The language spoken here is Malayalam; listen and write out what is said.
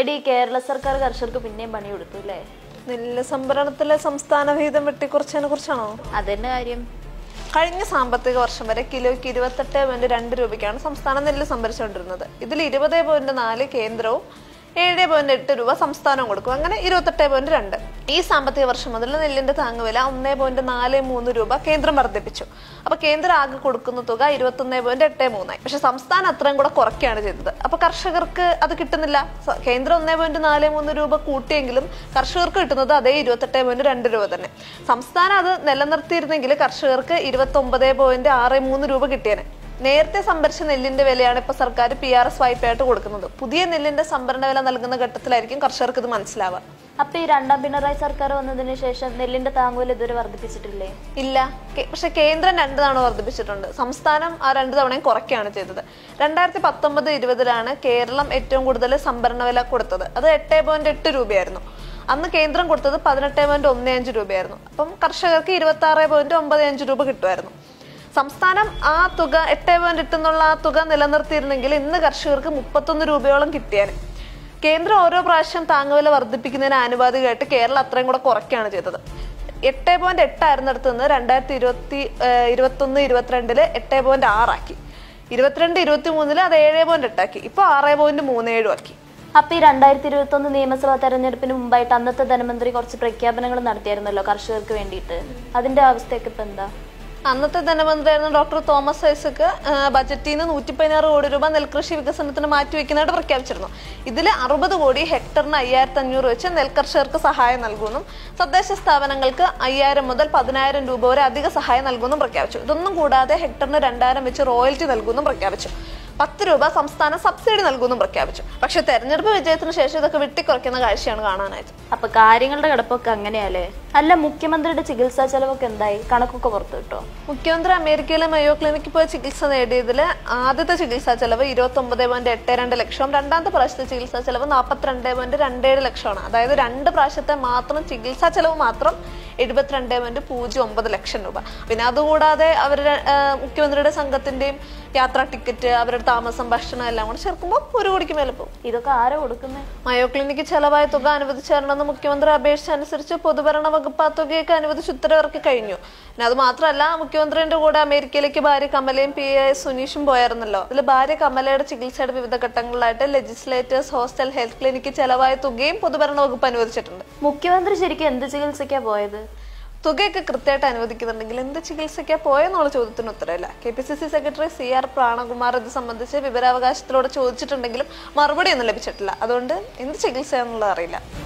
എടി കേരള സർക്കാർ കർഷകർക്ക് പിന്നെയും പണി കൊടുത്തു അല്ലേ നെല്ല് സംഭരണത്തിലെ സംസ്ഥാന വിഹിതം വെട്ടിക്കുറച്ചതിനെ കുറിച്ചാണോ അതന്നെ കാര്യം കഴിഞ്ഞ സാമ്പത്തിക വർഷം വരെ കിലോയ്ക്ക് ഇരുപത്തെട്ട് പോയിന്റ് രണ്ട് രൂപയ്ക്കാണ് സംസ്ഥാനം നെല്ല് സംഭരിച്ചുകൊണ്ടിരുന്നത് ഇതിൽ ഇരുപത് പോയിന്റ് നാല് കേന്ദ്രവും ഏഴ് പോയിന്റ് എട്ട് രൂപ സംസ്ഥാനവും കൊടുക്കും അങ്ങനെ ഇരുപത്തെട്ട് പോയിന്റ് രണ്ട് ഈ സാമ്പത്തിക വർഷം മുതൽ നെല്ലിന്റെ താങ്ങുവില ഒന്നേ പോയിന്റ് നാല് മൂന്ന് രൂപ കേന്ദ്രം വർദ്ധിപ്പിച്ചു അപ്പൊ കേന്ദ്രം ആകെ കൊടുക്കുന്ന തുക ഇരുപത്തൊന്നേ പോയിന്റ് എട്ട് മൂന്നായി പക്ഷെ സംസ്ഥാനം അത്രയും കൂടെ കുറയ്ക്കുകയാണ് ചെയ്തത് അപ്പൊ കർഷകർക്ക് അത് കിട്ടുന്നില്ല സ- കേന്ദ്രം ഒന്നേ പോയിന്റ് നാല് മൂന്ന് രൂപ കൂട്ടിയെങ്കിലും കർഷകർക്ക് കിട്ടുന്നത് അതേ ഇരുപത്തെട്ട് പോയിന്റ് രണ്ട് രൂപ തന്നെ സംസ്ഥാനം അത് നിലനിർത്തിയിരുന്നെങ്കിൽ കർഷകർക്ക് ഇരുപത്തി ഒമ്പത് പോയിന്റ് ആറ് മൂന്ന് രൂപ കിട്ടിയേനെ നേരത്തെ സംഭരിച്ച നെല്ലിന്റെ വിലയാണ് ഇപ്പൊ സർക്കാർ പി ആർ എസ് വായ്പയായിട്ട് കൊടുക്കുന്നത് പുതിയ നെല്ലിന്റെ സംഭരണ വില നൽകുന്ന ഘട്ടത്തിലായിരിക്കും കർഷകർക്ക് ഇത് മനസ്സിലാവുക അപ്പൊ ഈ രണ്ടാം പിണറായി സർക്കാർ വന്നതിന് ശേഷം നെല്ലിന്റെ താങ്ങുവില ഇതുവരെ വർദ്ധിപ്പിച്ചിട്ടില്ലേ ഇല്ല കെ- പക്ഷെ കേന്ദ്രം രണ്ട് തവണ വർദ്ധിപ്പിച്ചിട്ടുണ്ട് സംസ്ഥാനം ആ രണ്ട് തവണയും കുറയ്ക്കുകയാണ് ചെയ്തത് രണ്ടായിരത്തി പത്തൊമ്പത് ഇരുപതിലാണ് കേരളം ഏറ്റവും കൂടുതൽ സംഭരണ വില കൊടുത്തത് അത് എട്ട് പോയിന്റ് എട്ട് രൂപയായിരുന്നു അന്ന് കേന്ദ്രം കൊടുത്തത് പതിനെട്ട് പോയിന്റ് ഒന്ന് അഞ്ച് രൂപയായിരുന്നു അപ്പം കർഷകർക്ക് ഇരുപത്തി ആറ് പോയിന്റ് ഒമ്പത് അഞ്ച് രൂപ കിട്ടുമായിരുന്നു സംസ്ഥാനം ആ തുക എട്ട് പോയിന്റ് എട്ട് എന്നുള്ള ആ തുക നിലനിർത്തിയിരുന്നെങ്കിൽ ഇന്ന് കർഷകർക്ക് മുപ്പത്തൊന്ന് രൂപയോളം കിട്ടിയാൽ കേന്ദ്രം ഓരോ പ്രാവശ്യം താങ്ങുവില വർദ്ധിപ്പിക്കുന്നതിന് ആനുപാതികമായിട്ട് കേരളം അത്രയും കൂടെ കുറയ്ക്കുകയാണ് ചെയ്തത് എട്ട് പോയിന്റ് എട്ടായിരുന്നിടത്ത് നിന്ന് രണ്ടായിരത്തി ഇരുപത്തി ഇരുപത്തൊന്ന് ഇരുപത്തിരണ്ടില് എട്ട് പോയിന്റ് ആറാക്കി ഇരുപത്തിരണ്ട് ഇരുപത്തി മൂന്നില് അത് ഏഴ് പോയിന്റ് എട്ടാക്കി ഇപ്പൊ ആറ് പോയിന്റ് മൂന്ന് ഏഴും ആക്കി അപ്പൊ ഈ രണ്ടായിരത്തി ഇരുപത്തി ഒന്ന് നിയമസഭാ തെരഞ്ഞെടുപ്പിന് മുമ്പായിട്ട് അന്നത്തെ ധനമന്ത്രി കുറച്ച് പ്രഖ്യാപനങ്ങൾ നടത്തിയായിരുന്നല്ലോ കർഷകർക്ക് വേണ്ടിയിട്ട് അതിന്റെ അവസ്ഥയൊക്കെ ഇപ്പൊ എന്താ അന്നത്തെ ധനമന്ത്രിയായിരുന്ന ഡോക്ടർ തോമസ് ഐസക്ക് ആ, ബജറ്റിൽ നിന്ന് നൂറ്റി പതിനാറ് കോടി രൂപ നെൽകൃഷി വികസനത്തിന് മാറ്റിവെക്കുന്നതായിട്ട് പ്രഖ്യാപിച്ചിരുന്നു ഇതിൽ അറുപത് കോടി ഹെക്ടറിന് അയ്യായിരത്തി അഞ്ഞൂറ് വെച്ച് നെൽകർഷകർക്ക് സഹായം നൽകുമെന്നും തദ്ദേശ സ്ഥാപനങ്ങൾക്ക് അയ്യായിരം മുതൽ പതിനായിരം രൂപ വരെ അധിക സഹായം നൽകുമെന്നും പ്രഖ്യാപിച്ചു ഇതൊന്നും കൂടാതെ ഹെക്ടറിന് രണ്ടായിരം വെച്ച് റോയൽറ്റി നൽകുമെന്നും പ്രഖ്യാപിച്ചു പത്ത് രൂപ സംസ്ഥാനം സബ്സിഡി നൽകുമെന്നും പ്രഖ്യാപിച്ചു പക്ഷെ തെരഞ്ഞെടുപ്പ് വിജയത്തിന് ശേഷം ഇതൊക്കെ വെട്ടിക്കുറയ്ക്കുന്ന കാഴ്ചയാണ് കാണാനായത് അപ്പൊ കാര്യങ്ങളുടെ കിടപ്പൊക്കെ അങ്ങനെയല്ലേ അല്ല മുഖ്യമന്ത്രിയുടെ ചികിത്സാ ചെലവൊക്കെ എന്തായി കണക്കൊക്കെ പുറത്തു കിട്ടോ മുഖ്യമന്ത്രി അമേരിക്കയിലെ മയോ ക്ലിനിക്കിൽ പോയി ചികിത്സ നേടിയതിൽ ആദ്യത്തെ ചികിത്സാ ചെലവ് ഇരുപത്തി ഒമ്പത് പോയിന്റ് എട്ട് രണ്ട് ലക്ഷവും രണ്ടാമത്തെ പ്രാവശ്യത്തെ ചികിത്സാ ചെലവ് നാൽപ്പത്തിരണ്ട് പോയിന്റ് രണ്ട് ഏഴ് ലക്ഷമാണ് അതായത് രണ്ട് പ്രാവശ്യത്തെ മാത്രം ചികിത്സാ ചെലവ് മാത്രം എഴുപത്തിരണ്ട് പോയിന്റ് പൂജ്യം ഒമ്പത് ലക്ഷം രൂപ പിന്നെ അതുകൂടാതെ അവരുടെ ആ, മുഖ്യമന്ത്രിയുടെ സംഘത്തിന്റെയും യാത്രാ ടിക്കറ്റ് അവരുടെ താമസം ഭക്ഷണം എല്ലാം കൂടെ ചേർക്കുമ്പോൾ ഒരു കോടിക്ക് മേലെ പോകും ഇതൊക്കെ ആരാ കൊടുക്കുന്നത് മയോ ക്ലിനിക്ക് ചെലവായ തുക അനുവദിച്ചു തരണമെന്ന് മുഖ്യമന്ത്രി അപേക്ഷിച്ചനുസരിച്ച് പൊതുഭരണ വകുപ്പ് ആ തുകയൊക്കെ അനുവദിച്ച് ഉത്തരവിറക്കി കഴിഞ്ഞു പിന്നെ അത് മാത്രമല്ല മുഖ്യമന്ത്രിയുടെ കൂടെ അമേരിക്കയിലേക്ക് ഭാര്യ കമലയും പി എ സുനീഷും പോയായിരുന്നല്ലോ അതിൽ ഭാര്യ കമലയുടെ ചികിത്സയുടെ വിവിധ ഘട്ടങ്ങളിലായിട്ട് ലെജിസ്ലേറ്റേഴ്സ് ഹോസ്റ്റൽ ഹെൽത്ത് ക്ലിനിക്ക് ചെലവായ തുകയും പൊതുഭരണ വകുപ്പ് അനുവദിച്ചിട്ടുണ്ട് മുഖ്യമന്ത്രി ശരിക്കും എന്ത് ചികിത്സയ്ക്കാ പോയത് തുകയൊക്കെ കൃത്യമായിട്ട് അനുവദിക്കുന്നുണ്ടെങ്കിൽ എന്ത് ചികിത്സയ്ക്കാ പോയെന്നുള്ള ചോദ്യത്തിന് ഉത്തരവില്ല K P C C secretary C R Pranakumar ഇത് സംബന്ധിച്ച് വിവരാവകാശത്തിലൂടെ ചോദിച്ചിട്ടുണ്ടെങ്കിലും മറുപടിയൊന്നും ലഭിച്ചിട്ടില്ല അതുകൊണ്ട് എന്ത് ചികിത്സയാണെന്നുള്ളത് അറിയില്ല